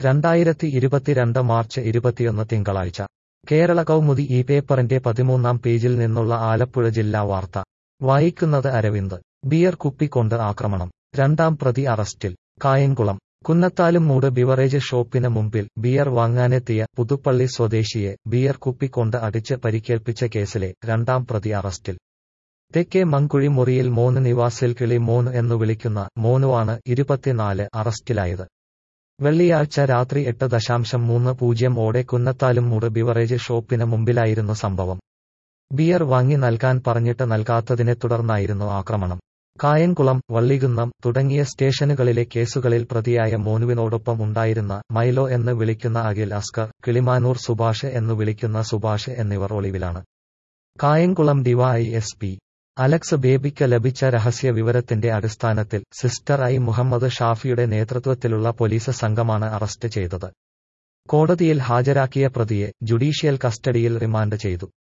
രണ്ടായിരത്തി ഇരുപത്തിരണ്ട് മാർച്ച് ഇരുപത്തിയൊന്ന് തിങ്കളാഴ്ച കേരള കൗമുദി ഈ പേപ്പറിന്റെ പതിമൂന്നാം പേജിൽ നിന്നുള്ള ആലപ്പുഴ ജില്ലാ വാർത്ത വായിക്കുന്നത് അരവിന്ദ് ബിയർ കുപ്പിക്കൊണ്ട് ആക്രമണം രണ്ടാം പ്രതി അറസ്റ്റിൽ കായംകുളം കുന്നത്താലും മൂട് ബിവറേജ് ഷോപ്പിന് മുമ്പിൽ ബിയർ വാങ്ങാനെത്തിയ പുതുപ്പള്ളി സ്വദേശിയെ ബിയർ കുപ്പിക്കൊണ്ട് അടിച്ച് പരിക്കേൽപ്പിച്ച കേസിലെ രണ്ടാം പ്രതി അറസ്റ്റിൽ തെക്കേ മങ്കുഴി മുറിയിൽ മോന് നിവാസിൽ കിളി മോന് എന്നു വിളിക്കുന്ന മോനുവാണ് ഇരുപത്തിനാല് അറസ്റ്റിലായത് വെള്ളിയാഴ്ച രാത്രി എട്ട് ദശാംശം മൂന്ന് പൂജ്യം ഓടെ കുന്നത്താലും മൂട് ബിവറേജ് ഷോപ്പിന് മുമ്പിലായിരുന്നു സംഭവം ബിയർ വാങ്ങി നൽകാൻ പറഞ്ഞിട്ട് നൽകാത്തതിനെ തുടർന്നായിരുന്നു ആക്രമണം കായംകുളം വള്ളികുന്നം തുടങ്ങിയ സ്റ്റേഷനുകളിലെ കേസുകളിൽ പ്രതിയായ മോനുവിനോടൊപ്പം ഉണ്ടായിരുന്ന മൈലോ എന്ന് വിളിക്കുന്ന അഖിൽ അസ്കർ കിളിമാനൂർ സുഭാഷ് എന്ന് വിളിക്കുന്ന സുഭാഷ് എന്നിവർ ഒളിവിലാണ് Kayamkulam D Y S P Alex ബേബിക്ക് ലഭിച്ച രഹസ്യ വിവരത്തിന്റെ അടിസ്ഥാനത്തിൽ സിസ്റ്റർ ഐ മുഹമ്മദ് ഷാഫിയുടെ നേതൃത്വത്തിലുള്ള പോലീസ് സംഘമാണ് അറസ്റ്റ് ചെയ്തത് കോടതിയിൽ ഹാജരാക്കിയ പ്രതിയെ ജുഡീഷ്യൽ കസ്റ്റഡിയിൽ റിമാൻഡ് ചെയ്തു